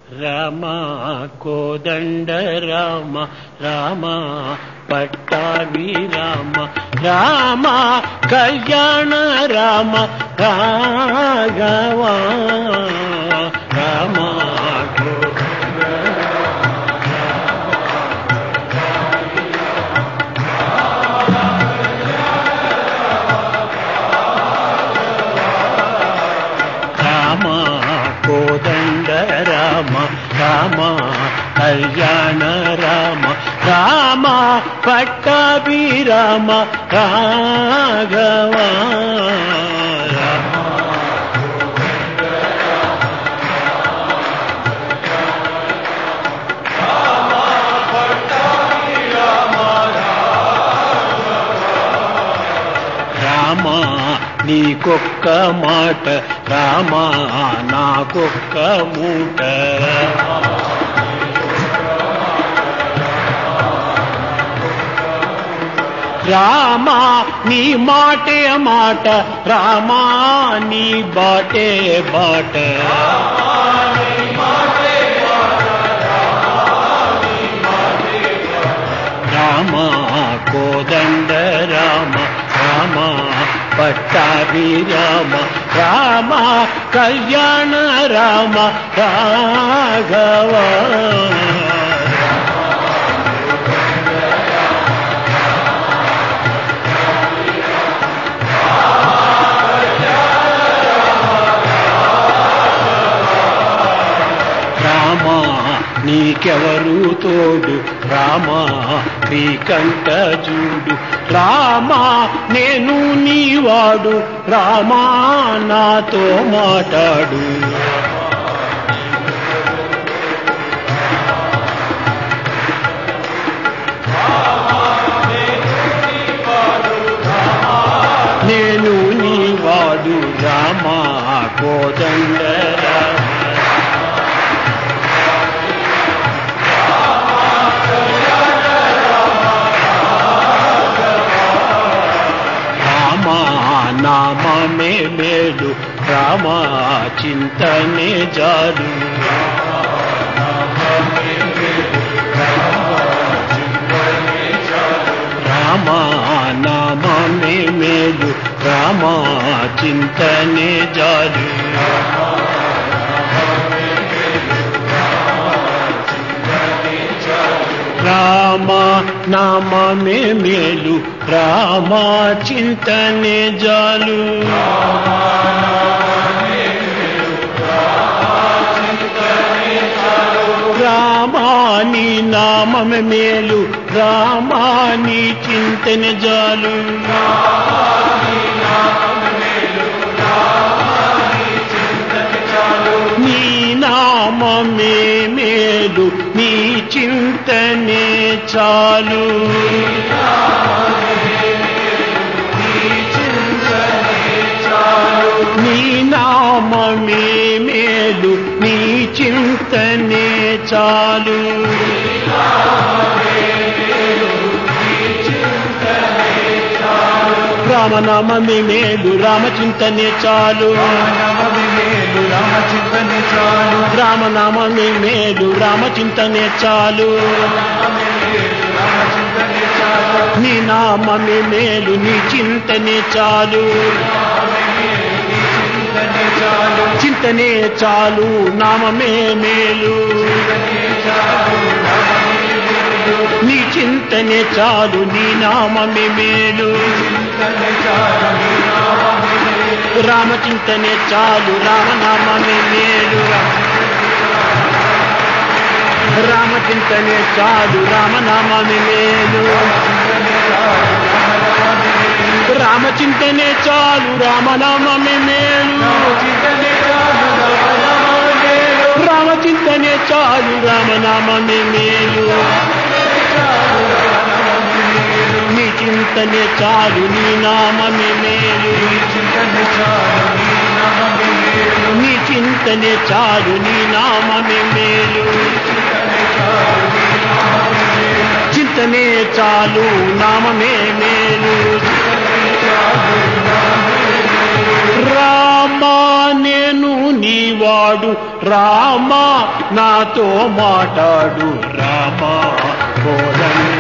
రామ కోదండ రామ రామ పట్టాభి రామ రామ కళ్యాణ రామ రాఘవ రామ రామ కోదండ రామ రామ కళ్యాణ రామ రామ పట్టాభి రామ రాఘవ రామ రామ నీకొక్క మాట రామ నాకొక్క మూట రామ నీ మాటే మాట రామ నీ బాటే బాట రామ కోదండ రామ రామ పట్టాభి రామ రామ కళ్యాణ రామ రాఘవ రామ నీకెవరు తోడు రామ నీకంట చూడు రామ నేను నీవాడు రామ నాతో మాట్లాడు నేను నీవాడు రామ కోదండ రామ రామ నామమే మేలు రామ చింతనే జాలు రామ నామమే మేలు రామ చింతనే జాలు రామ నామమే మేలు రామ చింతనే జాలు రామాని నామమే మేలు రామాని చింతనే జాలు నీ నామమే మేలు నీ చింతనే చాలు నీ నామమే మేలు నీ చింతనే చాలు రామనామమే మేలు రామచింతనే చాలు మేలు రామచింతని చాలు రామనామమే మేలు రామచింతనే చాలు రామచింతని చాలు నీ నామమే మేలు నీ చింతనే చాలు చింతని చాలు చింతనే చాలు నామమే మేలు నీ చింతనే చాలు నీ నామమే మేలు చింతని చాలు రామచింతనే చాలు రామనామమే మేలు రామచింతనే చాలు రామనామమే మేలు రామచింతనే చాలు రామనామమే మేలు చింతని చాలు రామచింతనే చాలు రామనామమే మేలు నీ చింతనే చాలు నీ నామమే మేలు చింతని చాలు నీ నామమే మేలు నీ చింతనే చాలు నీ నామమే మేలు చింతనే చాలు నామమే మేలు రామా నేను నీవాడు రామా నాతో మాట్లాడు రామా కోదండ